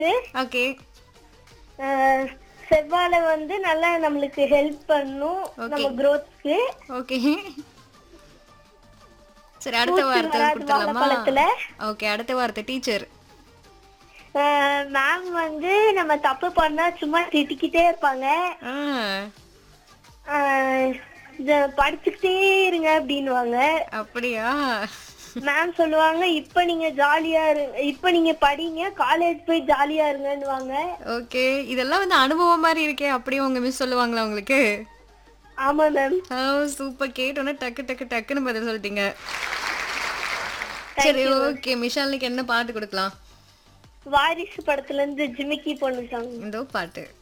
Okay அஹ், செவ்வாழை வந்து நல்லா நம்மளுக்கு ஹெல்ப் பண்ணும் Okay. நம்ம growthக்கு ஓகே சரி அடுத்த பூச்சி வார்த்தை வராது கொடுத்துடலாமா வாழைப்பழத்துல. ஓகே அடுத்த வார்த்தை டீச்சர் மேம் வந்து நம்ம தப்பு பண்ணா சும்மா திட்டிக்கிட்டே இருப்பாங்க ஆ அஹ், இத படிச்சுக்கிட்டே இருங்க அப்படின்னுவாங்க அப்படியா மேம் சொல்லுவாங்க இப்ப நீங்க ஜாலியா இரு இப்ப நீங்க படிங்க காலேஜ் போய் ஜாலியா இருங்கன்னுவாங்க ஓகே இதெல்லாம் வந்து அனுபவம் மாதிரி இருக்கே அப்படியே உங்க மிஸ் சொல்லுவாங்களா உங்களுக்கு ஆமா மேம் ஓ சூப்பர் கேட்டோன்னே டக்கு டக்கு டக்குன்னு பதில் சொல்லிட்டீங்க சரி ஓகே மிஷாலுக்கு என்ன பாட்டு கொடுக்கலாம் வாரிசு படத்துல இருந்து ஜிமிக்கி பொண்ணு சாங் இதோ பாட்டு